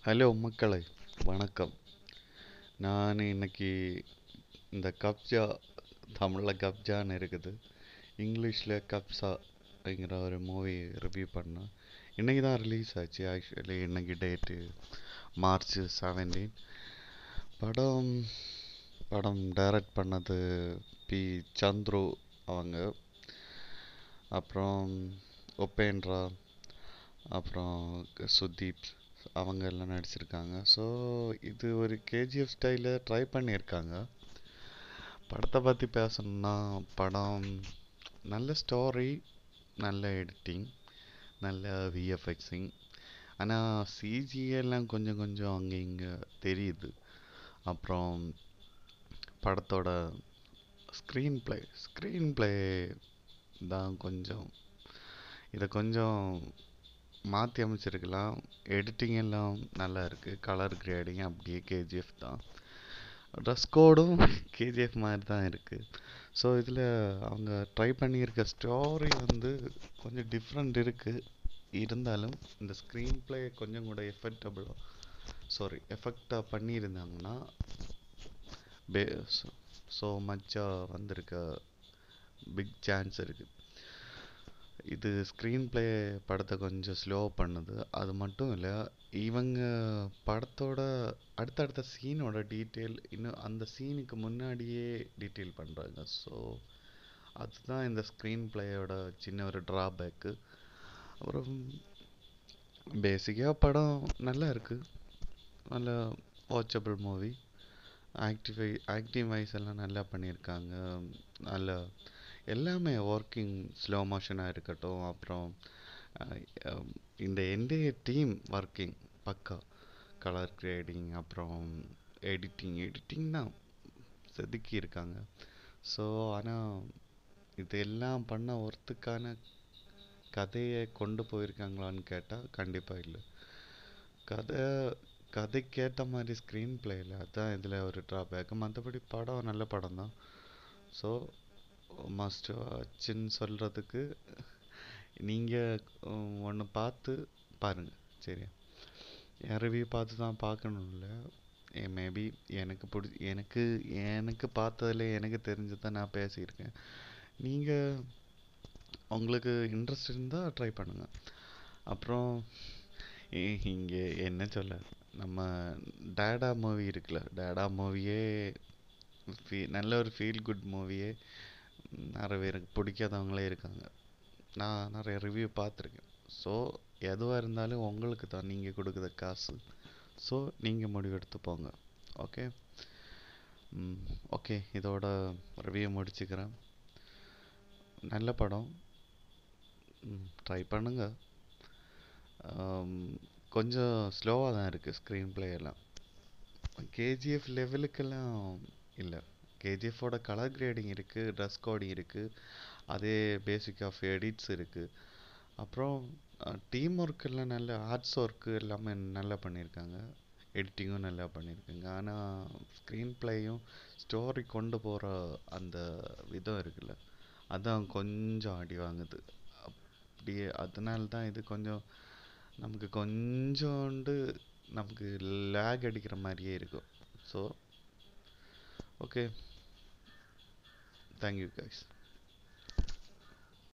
hello மக்களே வணக்கம் நான் இன்னைக்கு இந்த கப்ஜா தமிழில் கப்ஜான்னு இருக்குது இங்கிலீஷில் கப்ஸா அப்படிங்கிற ஒரு மூவி ரிவ்யூ பண்ணேன் இன்றைக்கி தான் ரிலீஸ் ஆச்சு ஆக்சுவலி இன்னைக்கு டேட்டு மார்ச் செவன்டீன் படம் படம் டைரக்ட் பண்ணது பி சந்துரு அவங்க அப்புறம் உபேந்திரா அப்புறம் சுதீப் அவங்க எல்லாம் நடிச்சிருக்காங்க ஸோ இது ஒரு கேஜிஎஃப் ஸ்டைலில் ட்ரை பண்ணியிருக்காங்க படத்தை பற்றி பேசணும்னா படம் நல்ல ஸ்டோரி நல்ல எடிட்டிங் நல்ல விஎஃப்எக்ஸிங் ஆனால் சிஜி எல்லாம் கொஞ்சம் கொஞ்சம் அங்கே இங்கே தெரியுது அப்புறம் படத்தோட ஸ்க்ரீன் ப்ளே ஸ்க்ரீன் ப்ளே தான் கொஞ்சம் இதை கொஞ்சம் மாற்றி அமைச்சிருக்கலாம் எடிட்டிங் எல்லாம் நல்லா இருக்குது கலர் கிரேடிங் அப்படியே கேஜிஎஃப் தான் ட்ரெஸ் கோடும் கேஜிஎஃப் மாதிரி தான் இருக்குது ஸோ இதில் அவங்க ட்ரை பண்ணியிருக்க ஸ்டோரி வந்து கொஞ்சம் டிஃப்ரெண்ட் இருக்குது இருந்தாலும் இந்த ஸ்க்ரீன் ப்ளே கொஞ்சம் கூட எஃபெக்டபுளாக சாரி எஃபெக்டாக பண்ணியிருந்தாங்கன்னா பே ஸோ மச்சாக வந்திருக்க பிக் சான்ஸ் இருக்குது இது ஸ்க்ரீன் ப்ளே படத்தை கொஞ்சம் ஸ்லோ பண்ணுது அது மட்டும் இல்லை இவங்க படத்தோட அடுத்தடுத்த சீனோட டீட்டெயில் இன்னும் அந்த சீனுக்கு முன்னாடியே டீட்டெயில் பண்ணுறாங்க ஸோ அதுதான் இந்த ஸ்க்ரீன் ப்ளேயோட சின்ன ஒரு ட்ராபேக்கு அப்புறம் பேசிக்காக படம் நல்லா இருக்குது நல்ல வாட்சபிள் மூவி ஆக்டிவை ஆக்டிவ் வைஸ் எல்லாம் நல்லா பண்ணியிருக்காங்க நல்ல எல்லாமே ஒர்க்கிங் ஸ்லோ மோஷனாக இருக்கட்டும் அப்புறம் இந்த என்டைய டீம் ஒர்க்கிங் பக்கா கலர் கிரேடிங் அப்புறம் எடிட்டிங் எடிட்டிங் தான் செதுக்கி இருக்காங்க ஸோ ஆனால் இதெல்லாம் பண்ண ஒர்த்துக்கான கதையை கொண்டு போயிருக்காங்களான்னு கேட்டால் கண்டிப்பாக இல்லை கதை கதைக்கேற்ற மாதிரி ஸ்க்ரீன் பிளே இல்லை அதுதான் இதில் ஒரு ட்ராபேக் மற்றபடி படம் நல்ல படம் தான் ஸோ மஸ்ட் வாட்ச்னு சொல்கிறதுக்கு நீங்கள் ஒன்று பார்த்து பாருங்கள் சரியா என் ரிவ்யூ பார்த்து தான் பார்க்கணும் இல்லை மேபி எனக்கு பிடி எனக்கு எனக்கு பார்த்ததில் எனக்கு தெரிஞ்சதை நான் பேசியிருக்கேன் நீங்கள் உங்களுக்கு இன்ட்ரெஸ்ட் இருந்தால் ட்ரை பண்ணுங்கள் அப்புறம் இங்கே என்ன சொல்ல நம்ம டேடா மூவி இருக்குல்ல டேடா மூவியே ஃபீ நல்ல ஒரு ஃபீல் குட் மூவியே நிறைய பேருக்கு பிடிக்காதவங்களே இருக்காங்க நான் நிறைய ரிவ்யூ பார்த்துருக்கேன் ஸோ எதுவாக இருந்தாலும் உங்களுக்கு தான் நீங்கள் கொடுக்குற காசு ஸோ நீங்கள் முடிவெடுத்து போங்க ஓகே ஓகே இதோட ரிவ்யூ முடிச்சுக்கிறேன் நல்ல படம் ட்ரை பண்ணுங்க கொஞ்சம் ஸ்லோவாக தான் இருக்குது ஸ்க்ரீன் ப்ளே எல்லாம் கேஜிஎஃப் லெவலுக்கெல்லாம் இல்லை கேஜிஎஃபோட கலர் கிரேடிங் இருக்குது ட்ரெஸ் கோடிங் இருக்குது அதே பேசிக் ஆஃப் எடிட்ஸ் இருக்குது அப்புறம் டீம் ஒர்க் எல்லாம் நல்ல ஆர்ட்ஸ் ஒர்க்கு எல்லாமே நல்லா பண்ணியிருக்காங்க எடிட்டிங்கும் நல்லா பண்ணியிருக்காங்க ஆனால் ஸ்க்ரீன் ப்ளேயும் ஸ்டோரி கொண்டு போகிற அந்த விதம் இருக்குல்ல அதான் கொஞ்சம் அடி வாங்குது அப்படியே அதனால தான் இது கொஞ்சம் நமக்கு கொஞ்சோண்டு நமக்கு லேக் அடிக்கிற மாதிரியே இருக்கும் ஸோ ஓகே தேங்க்யூ கைஸ்